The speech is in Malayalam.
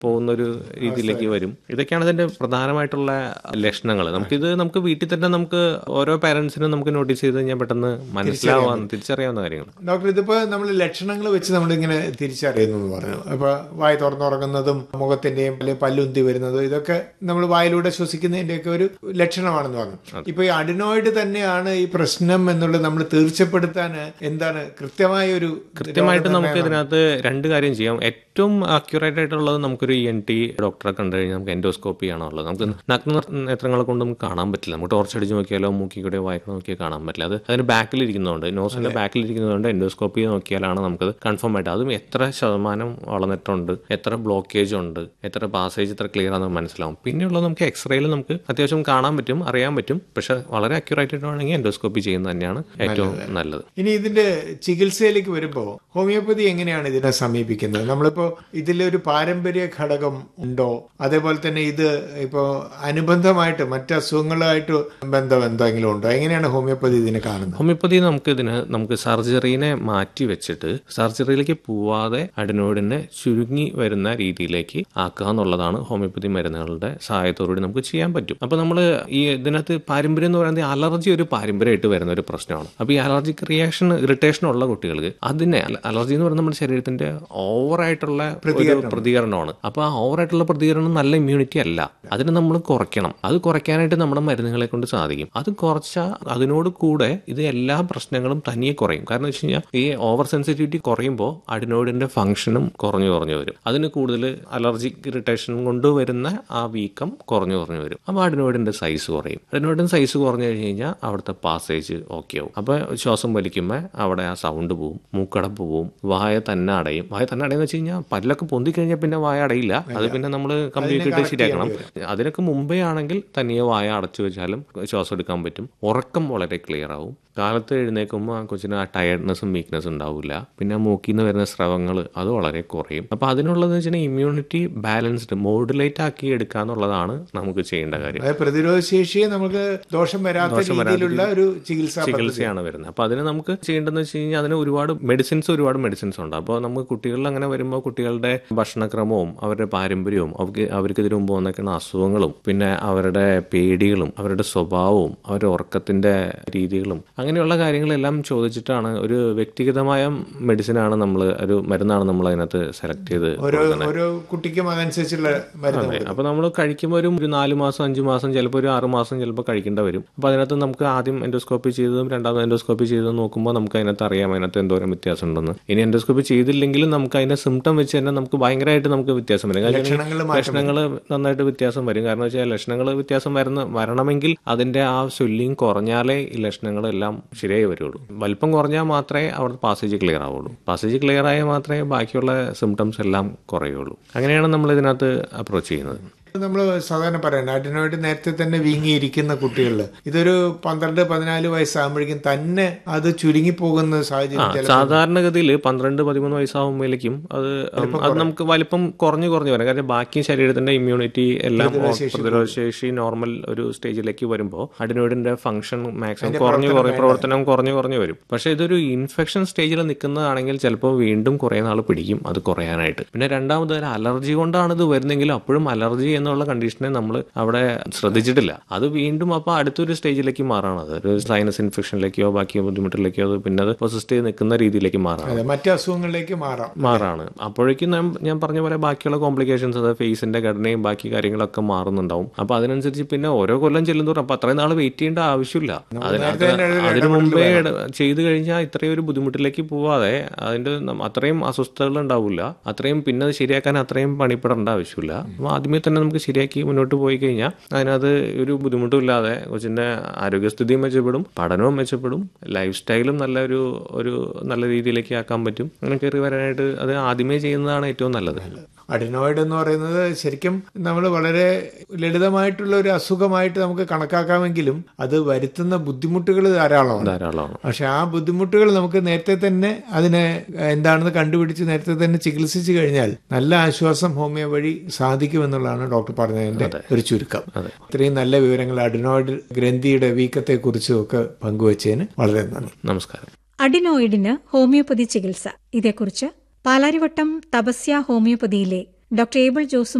പോകുന്ന ഒരു രീതിയിലേക്ക് വരും ഇതൊക്കെയാണ് ഇതിന്റെ പ്രധാനമായിട്ടുള്ള ലക്ഷണങ്ങൾ നമുക്കിത് നമുക്ക് വീട്ടിൽ തന്നെ നമുക്ക് ഓരോ പാരന്റ്സിനും നമുക്ക് നോട്ടീസ് ചെയ്ത് കഴിഞ്ഞാൽ പെട്ടെന്ന് മനസ്സിലാവാൻ തിരിച്ചറിയാവുന്ന കാര്യങ്ങൾ ഡോക്ടർ ഇതിപ്പോ നമ്മൾ ലക്ഷണങ്ങൾ വെച്ച് നമ്മൾ ഇങ്ങനെ തിരിച്ചറിയുന്നു എന്ന് പറഞ്ഞു അപ്പൊ വായ തുറന്നുറങ്ങുന്നതും മുഖത്തിന്റെയും അല്ലെങ്കിൽ പല്ലുന്തി വരുന്നതും ഇതൊക്കെ നമ്മൾ വായിലൂടെ ശ്വസിക്കുന്നതിന്റെയൊക്കെ ഒരു ലക്ഷണമാണെന്ന് പറഞ്ഞു ഇപ്പൊ ഈ അഡിനോയിഡ് തന്നെയാണ് ഈ പ്രശ്നം എന്നുള്ളത് നമ്മൾ തീർച്ചപ്പെടുത്താൻ എന്താണ് കൃത്യമായ ഒരു കൃത്യമായിട്ട് നമുക്ക് ഇതിനകത്ത് രണ്ട് കാര്യം ചെയ്യാം ഏറ്റവും അക്യൂറേറ്റ് ആയിട്ടുള്ളത് നമുക്കൊരു ഇ എൻ ടി ഡോക്ടറെ കണ്ടു കഴിഞ്ഞാൽ നമുക്ക് എൻഡോസ്കോപ്പി ആണോ ഉള്ളത് നമുക്ക് നഗ്ന നേത്രങ്ങളെ കൊണ്ട് നമുക്ക് കാണാൻ പറ്റില്ല നമുക്ക് ടോർച്ച് അടിച്ച് നോക്കിയാലോ മൂക്കി കൂടെ വായിക്കോ നോക്കിയാൽ കാണാൻ പറ്റില്ല അത് അതിന് ബാക്കിൽ ഇരിക്കുന്നതുകൊണ്ട് നോസിന്റെ ബാക്കിൽ ഇരിക്കുന്നതുകൊണ്ട് എൻഡോസ്കോപ്പി നോക്കിയാലാണ് നമുക്കത് കൺഫേം ആയിട്ട് അതും എത്ര ശതമാനം വളർന്നിട്ടുണ്ട് എത്ര ബ്ലോക്കേജ് ഉണ്ട് എത്ര പാസേജ് എത്ര ക്ലിയർ ആണെന്ന് മനസ്സിലാവും പിന്നെയുള്ളത് നമുക്ക് എക്സ്റേയിൽ നമുക്ക് അത്യാവശ്യം കാണാൻ പറ്റും അറിയാൻ പറ്റും പക്ഷെ വളരെ അക്യൂറേറ്റ് ആയിട്ടാണെങ്കിൽ എൻഡോസ്കോപ്പി ചെയ്യുന്നത് തന്നെയാണ് ഏറ്റവും നല്ലത് ഇനി ഇതിന്റെ ചികിത്സയിലേക്ക് വരുമ്പോൾ ഹോമിയോപ്പതി എങ്ങനെയാണ് ഇതിനെ സമീപിക്കുന്നത് നമ്മളിപ്പോ ഇതിലൊരു പാരമ്പര്യ ഘടകം ഉണ്ടോ അതേപോലെ തന്നെ ഇത് ഇപ്പോ അനുബന്ധമായിട്ട് മറ്റ് അസുഖങ്ങളുമായിട്ട് ബന്ധം എന്തെങ്കിലും ഉണ്ടോ എങ്ങനെയാണ് ഹോമിയോപ്പതി ഇതിനെ കാണുന്നത് ഹോമിയോപ്പതി നമുക്ക് ഇതിന് നമുക്ക് സർജറിനെ മാറ്റി വെച്ചിട്ട് സർജറിയിലേക്ക് പോവാതെ അഡിനോയിഡിനെ ചുരുങ്ങി വരുന്ന രീതിയിലേക്ക് ആക്കുക എന്നുള്ളതാണ് ഹോമിയോപ്പതി മരുന്നുകളുടെ സഹായത്തോടുകൂടി നമുക്ക് ചെയ്യാൻ പറ്റും അപ്പൊ നമ്മൾ ഈ ഇതിനകത്ത് പാരമ്പര്യം എന്ന് പറയുന്നത് അലർജി ഒരു പാരമ്പര്യമായിട്ട് വരുന്ന ഒരു പ്രശ്നമാണ് അപ്പൊ ഈ അലർജിക് റിയാക്ഷൻ ഇറിറ്റേഷൻ ഉള്ള കുട്ടികൾക്ക് അതിനെ അലർജി എന്ന് പറയുന്നത് നമ്മുടെ ശരീരത്തിന്റെ ഓവറായിട്ടുള്ള ഒരു പ്രതികരണമാണ് അപ്പൊ ആ ഓവറായിട്ടുള്ള പ്രതികരണം നല്ല ഇമ്മ്യൂണിറ്റി അല്ല അതിന് നമ്മൾ കുറയ്ക്കണം അത് കുറയ്ക്കാനായിട്ട് നമ്മുടെ മരുന്നുകളെ കൊണ്ട് സാധിക്കും അത് കുറച്ചാൽ അതിനോട് കൂടെ ഇത് എല്ലാ പ്രശ്നങ്ങളും തനിയെ കുറയും കാരണം വെച്ച് കഴിഞ്ഞാൽ ഈ ഓവർ സെൻസിറ്റിവിറ്റി കുറയുമ്പോൾ അഡിനോയിഡിന്റെ ഫംഗ്ഷനും കുറഞ്ഞു കുറഞ്ഞു വരും അതിന് കൂടുതൽ അലർജിക് ഇറിറ്റേഷൻ കൊണ്ട് വരുന്ന ആ വീക്കം കുറഞ്ഞു കുറഞ്ഞു വരും അപ്പോൾ അഡിനോയിഡിന്റെ സൈസ് കുറയും അഡിനോയിഡിന്റെ സൈസ് കുറഞ്ഞു കഴിഞ്ഞ് കഴിഞ്ഞാൽ അവിടുത്തെ പാസേജ് ഓക്കെ ആവും അപ്പോൾ ശ്വാസം വലിക്കുമ്പോൾ അവിടെ ആ സൗണ്ട് പോവും മൂക്കടപ്പ് പോവും വായ തന്നെ അടയും വായ തന്നെ അടയെന്ന് വെച്ച് കഴിഞ്ഞാൽ പല്ലൊക്കെ പൊന്തി കഴിഞ്ഞാൽ പിന്നെ വായ അടയില്ല അത് പിന്നെ നമ്മൾ കമ്പ്ലീറ്റ് ഇട്ട് ശരിയാക്കണം അതിനൊക്കെ മുമ്പേ ആണെങ്കിൽ തനിയെ വായ അടച്ചു വെച്ചാലും ശ്വാസം എടുക്കാൻ പറ്റും ഉറക്കം വളരെ ക്ലിയർ ആവും കാലത്ത് എഴുന്നേൽക്കുമ്പോൾ ആ കൊച്ചിന് ആ ടയർഡ്നെസ്സും വീക്ക്നെസ്സും ഉണ്ടാവില്ല പിന്നെ മൂക്കിൽ നിന്ന് വരുന്ന സ്രവങ്ങൾ അത് വളരെ കുറയും അപ്പോൾ അതിനുള്ളതെന്ന് വെച്ചാൽ ഇമ്മ്യൂണിറ്റി ബാലൻസ്ഡ് മോഡുലേറ്റ് ആക്കി എടുക്കുക എന്നുള്ളതാണ് നമുക്ക് ചെയ്യേണ്ട കാര്യം അതായത് പ്രതിരോധ ശേഷിയെ നമുക്ക് ദോഷം വരാത്ത രീതിയിലുള്ള ഒരു ചികിത്സ ചികിത്സയാണ് വരുന്നത് അപ്പോൾ അതിന് നമുക്ക് ചെയ്യേണ്ടതെന്ന് വെച്ച് കഴിഞ്ഞാൽ അതിന് ഒരുപാട് മെഡിസിൻസ് ഒരുപാട് മെഡിസിൻസ് ഉണ്ട് അപ്പോൾ നമുക്ക് കുട്ടികളിൽ അങ്ങനെ വരുമ്പോൾ കുട്ടികളുടെ ഭക്ഷണക്രമവും അവരുടെ പാരമ്പര്യവും അവർക്ക് അവർക്ക് ഇതിനു മുമ്പ് വന്നേക്കുന്ന അസുഖങ്ങളും പിന്നെ അവരുടെ പേടികളും അവരുടെ സ്വഭാവവും അവരുടെ ഉറക്കത്തിന്റെ രീതികളും അങ്ങനെയുള്ള കാര്യങ്ങളെല്ലാം ചോദിച്ചിട്ടാണ് ഒരു വ്യക്തിഗതമായ മെഡിസിനാണ് നമ്മൾ ഒരു മരുന്നാണ് നമ്മൾ അതിനകത്ത് സെലക്ട് ചെയ്ത് ഓരോ ഓരോ കുട്ടിക്കും അതനുസരിച്ചുള്ള മരുന്ന് അതെ അപ്പൊ നമ്മൾ കഴിക്കുമ്പോൾ ഒരു ഒരു നാല് മാസം അഞ്ച് മാസം ചിലപ്പോൾ ഒരു ആറ് മാസം ചിലപ്പോൾ കഴിക്കേണ്ട വരും അപ്പൊ അതിനകത്ത് നമുക്ക് ആദ്യം എൻഡോസ്കോപ്പി ചെയ്തതും രണ്ടാമത് എൻഡോസ്കോപ്പി ചെയ്തതും നോക്കുമ്പോൾ നമുക്ക് അതിനകത്ത് അറിയാം അതിനകത്ത് എന്തോരം വ്യത്യാസം ഉണ്ടെന്ന് ഇനി എൻഡോസ്കോപ്പി ചെയ്തില്ലെങ്കിലും നമുക്ക് അതിന്റെ സിംറ്റം വെച്ച് തന്നെ നമുക്ക് ഭയങ്കരമായിട്ട് നമുക്ക് വ്യത്യാസം വരും കാരണം ലക്ഷണങ്ങൾ ലക്ഷണങ്ങൾ നന്നായിട്ട് വ്യത്യാസം വരും കാരണം വെച്ചാൽ ലക്ഷണങ്ങൾ വ്യത്യാസം വരുന്ന വരണമെങ്കിൽ അതിന്റെ ആ സ്വെല്ലിങ് കുറഞ്ഞാലേ ഈ ലക്ഷണങ്ങളെല്ലാം ശരിയായി വരുള്ളൂ വലിപ്പം കുറഞ്ഞാൽ മാത്രമേ അവിടെ പാസേജ് ക്ലിയർ ആവുള്ളൂ പാസേജ് ക്ലിയർ ആയാൽ മാത്രമേ ബാക്കിയുള്ള സിംറ്റംസ് എല്ലാം കുറയുള്ളൂ അങ്ങനെയാണ് നമ്മൾ ഇതിനകത്ത് അപ്രോച്ച് ചെയ്യുന്നത് നമ്മൾ സാധാരണ പറയുന്നത് അഡിനോയിഡ് നേരത്തെ തന്നെ വീങ്ങിയിരിക്കുന്ന കുട്ടികളിൽ ഇതൊരു പന്ത്രണ്ട് പതിനാല് വയസ്സാകുമ്പോഴേക്കും തന്നെ അത് ചുരുങ്ങി പോകുന്ന സാഹചര്യം ചില- സാധാരണഗതിയിൽ പന്ത്രണ്ട് പതിമൂന്ന് വയസ്സാകുമ്പോഴേക്കും അത് ഉം, അത് നമുക്ക് വലിപ്പം കുറഞ്ഞു കുറഞ്ഞു വരാം കാരണം ബാക്കി ശരീരത്തിന്റെ ഇമ്മ്യൂണിറ്റി എല്ലാം പ്രതിരോധ ശേഷി നോർമൽ ഒരു സ്റ്റേജിലേക്ക് വരുമ്പോൾ അഡിനോയിഡിന്റെ ഫംഗ്ഷൻ മാക്സിമം കുറഞ്ഞു കുറഞ്ഞു പ്രവർത്തനം കുറഞ്ഞു കുറഞ്ഞു വരും പക്ഷെ ഇതൊരു ഇൻഫെക്ഷൻ സ്റ്റേജിൽ നിൽക്കുന്നതാണെങ്കിൽ ചിലപ്പോൾ വീണ്ടും കുറേ നാൾ പിടിക്കും അത് കുറയാനായിട്ട് പിന്നെ രണ്ടാമത് ഒരു അലർജി കൊണ്ടാണ് ഇത് വരുന്നെങ്കിലും അപ്പോഴും അലർജി എന്നുള്ള കണ്ടീഷനെ നമ്മൾ അവിടെ ശ്രദ്ധിച്ചിട്ടില്ല അത് വീണ്ടും അപ്പോൾ അടുത്തൊരു സ്റ്റേജിലേക്ക് മാറാണത് ഒരു സൈനസ് ഇൻഫെക്ഷനിലേക്കോ ബാക്കി ബുദ്ധിമുട്ടിലേക്കോ അത് പിന്നെ അത് പൊസിസ്റ്റ് ചെയ്ത് നിൽക്കുന്ന രീതിയിലേക്ക് മാറാണ് അതെ മറ്റു അസുഖങ്ങളിലേക്ക് മാറാം മാറാണ് അപ്പോഴേക്കും ഞാൻ ഞാൻ പറഞ്ഞ പോലെ ബാക്കിയുള്ള കോംപ്ലിക്കേഷൻസ് അത് ഫേസിന്റെ ഘടനയും ബാക്കി കാര്യങ്ങളൊക്കെ മാറുന്നുണ്ടാവും അപ്പൊ അതിനനുസരിച്ച് പിന്നെ ഓരോ കൊല്ലം ചെല്ലുന്നതോറും അപ്പൊ അത്രയും നാൾ വെയിറ്റ് ചെയ്യേണ്ട ആവശ്യമില്ല അതിനകത്ത് അതിനു മുമ്പേ ഇട- ചെയ്തു കഴിഞ്ഞാൽ ഇത്രയും ഒരു ബുദ്ധിമുട്ടിലേക്ക് പോവാതെ അതിന്റെ നം- അത്രയും അസ്വസ്ഥതകൾ ഉണ്ടാവില്ല അത്രയും പിന്നെ അത് ശരിയാക്കാൻ അത്രയും പണിപ്പെടേണ്ട ആവശ്യമില്ല അപ്പൊ ആദ്യമേ തന്നെ നമുക്ക് ശരിയാക്കി മുന്നോട്ട് പോയി കഴിഞ്ഞാൽ അതിനകത്ത് ഒരു ബുദ്ധിമുട്ടും ഇല്ലാതെ കൊച്ചിന്റെ ആരോഗ്യസ്ഥിതിയും മെച്ചപ്പെടും പഠനവും മെച്ചപ്പെടും ലൈഫ് സ്റ്റൈലും നല്ല ഒരു ഒരു നല്ല രീതിയിലേക്ക് ആക്കാൻ പറ്റും അങ്ങനെ കയറി വരാനായിട്ട് അത് ആദ്യമേ ചെയ്യുന്നതാണ് ഏറ്റവും നല്ലത് അഡിനോയിഡ് എന്ന് പറയുന്നത് ശരിക്കും നമ്മൾ വളരെ ലളിതമായിട്ടുള്ള ഒരു അസുഖമായിട്ട് നമുക്ക് കണക്കാക്കാമെങ്കിലും അത് വരുത്തുന്ന ബുദ്ധിമുട്ടുകൾ ധാരാളമാണ് ധാരാളമാണ് പക്ഷെ ആ ബുദ്ധിമുട്ടുകൾ നമുക്ക് നേരത്തെ തന്നെ അതിനെ എന്താണെന്ന് കണ്ടുപിടിച്ച് നേരത്തെ തന്നെ ചികിത്സിച്ചു കഴിഞ്ഞാൽ നല്ല ആശ്വാസം ഹോമിയോ വഴി സാധിക്കുമെന്നുള്ളതാണ് ഡോക്ടർ പറഞ്ഞതിന്റെ ഒരു ചുരുക്കം ഇത്രയും നല്ല വിവരങ്ങൾ അഡിനോയിഡ് ഗ്രന്ഥിയുടെ വീക്കത്തെ കുറിച്ചും ഒക്കെ പങ്കുവച്ചതിന് വളരെ നന്ദി നമസ്കാരം അഡിനോയിഡിന് ഹോമിയോപ്പതി ചികിത്സ ഇതേക്കുറിച്ച് പാലാരിവട്ടം തപസ്യ ഹോമിയോപ്പതിയിലെ ഡോക്ടർ ഏബിൾ ജോസും